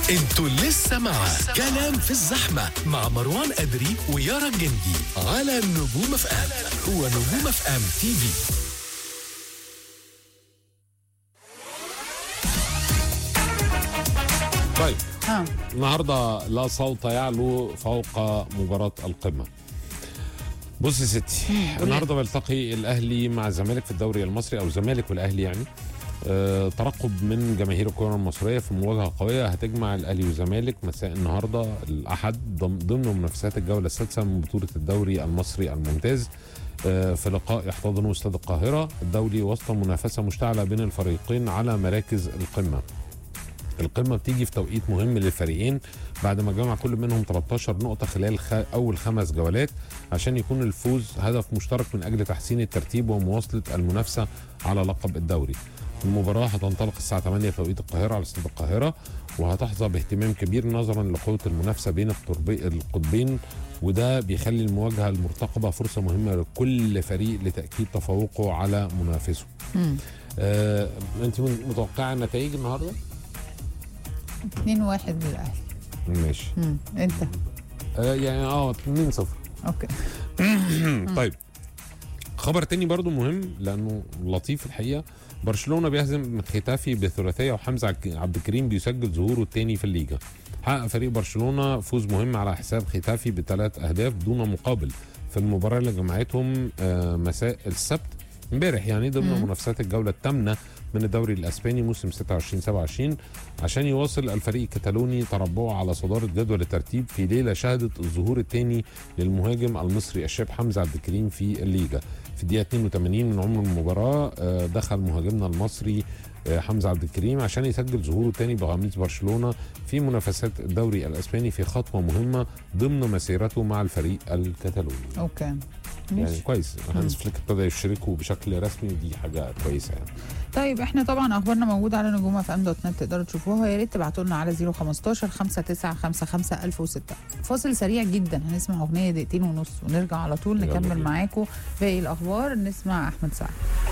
انتوا لسه مع كلام في الزحمة مع مروان أدري ويارا الجندي على نجوم اف ام ونجوم اف ام تي في طيب ها النهارده لا صوت يعلو فوق مباراة القمة. بص يا ستي النهارده بيلتقي الاهلي مع الزمالك في الدوري المصري او الزمالك والاهلي يعني آه، ترقب من جماهير الكره المصريه في مواجهه قويه هتجمع الاهلي والزمالك مساء النهارده الاحد ضم- ضمن منافسات الجوله السادسه من بطوله الدوري المصري الممتاز آه، في لقاء يحتضنه استاد القاهره الدولي وسط منافسه مشتعله بين الفريقين على مراكز القمه. القمه بتيجي في توقيت مهم للفريقين بعد ما جمع كل منهم 13 نقطه خلال خ... اول خمس جولات عشان يكون الفوز هدف مشترك من اجل تحسين الترتيب ومواصله المنافسه على لقب الدوري. المباراه هتنطلق الساعه 8 توقيت القاهره على استاد القاهره وهتحظى باهتمام كبير نظرا لقوه المنافسه بين القطبي- القطبين وده بيخلي المواجهه المرتقبه فرصه مهمه لكل فريق لتاكيد تفوقه على منافسه. مم. آه، انت متوقعه النتائج النهارده؟ 2 1 للاهلي ماشي مم. انت آه يعني اه 2 0 اوكي طيب خبر تاني برضو مهم لانه لطيف الحقيقه برشلونه بيهزم ختافي بثلاثيه وحمزه عك- عبد الكريم بيسجل ظهوره الثاني في الليجا حقق فريق برشلونه فوز مهم على حساب ختافي بثلاث اهداف دون مقابل في المباراه اللي جمعتهم آه، مساء السبت امبارح يعني ضمن مم. منافسات الجوله الثامنه من الدوري الاسباني موسم 26 27 عشان يواصل الفريق الكتالوني تربعه على صداره جدول الترتيب في ليله شهدت الظهور الثاني للمهاجم المصري الشاب حمزه عبد الكريم في الليجا في الدقيقه 82 من عمر المباراه آه، دخل مهاجمنا المصري آه، حمزه عبد الكريم عشان يسجل ظهوره الثاني بقميص برشلونه في منافسات الدوري الاسباني في خطوه مهمه ضمن مسيرته مع الفريق الكتالوني اوكي يعني ماشي كويس هانز فليك ابتدى يشاركه بشكل رسمي ودي حاجه كويسه يعني طيب احنا طبعا اخبارنا موجوده على نجوم اف ام دوت نت تقدروا تشوفوها يا ريت تبعتوا لنا على 015 5955 1006 فاصل سريع جدا هنسمع اغنيه دقيقتين ونص ونرجع على طول يلا نكمل بينا. معاكم باقي الاخبار نسمع احمد سعد